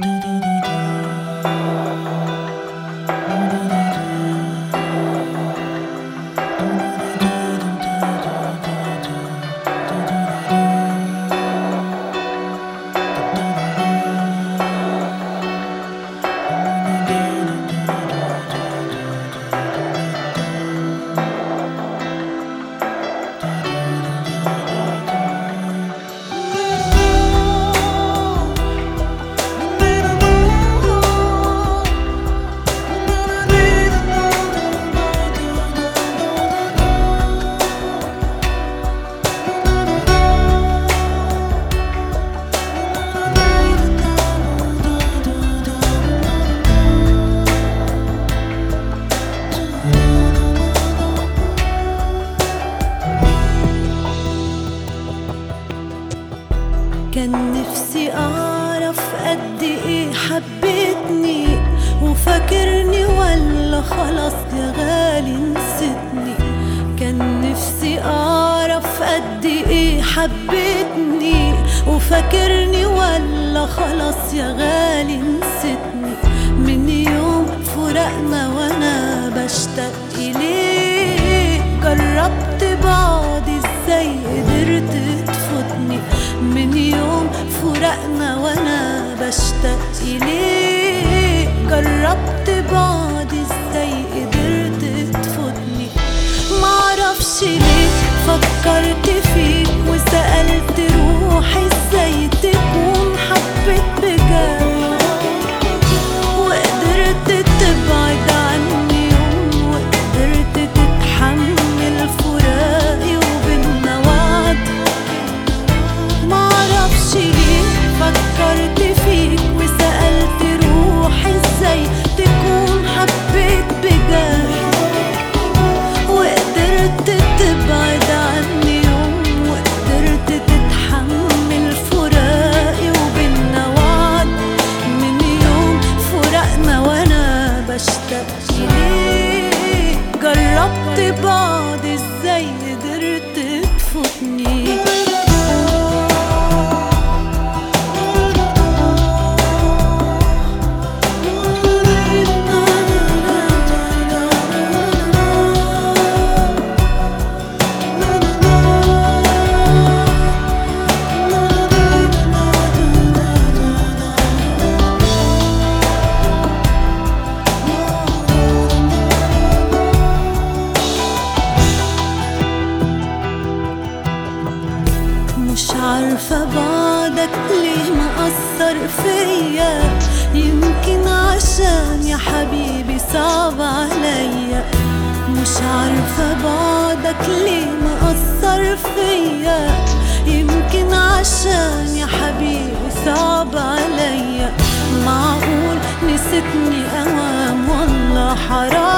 كان نفسي أعرف قد إيه حبيتني وفاكرني ولا خلاص يا غالي نسيتني كان نفسي أعرف قد إيه حبيتني وفاكرني ولا خلاص يا غالي نسيتني من يوم فرقنا وأنا بشتاق إليك جربت بعض إزاي قدرت تفوتني من يوم فرقنا وانا بشتاق اليك جربت بعض ازاي قدرت تفوتني معرفش ليه فكرت فيك وسألت روحي ازاي تكون حبيت بجد وقدرت تبعد عني يوم وقدرت تتحمل فراقي وبينا وعد معرفش ليه فكرت فيك وسألت روحي ازاي تكون حبيت بجد وقدرت تبعد عني يوم وقدرت تتحمل فراقي وبينا وعد من يوم فرقنا وانا بشتاق ليك جربت بعض ازاي قدرت تفوتني مش عارفة بعدك ليه مأثر فيا يمكن عشان يا حبيبي صعب عليا مش عارفة بعدك ليه مأثر فيا يمكن عشان يا حبيبي صعب عليا معقول نسيتني أوام والله حرام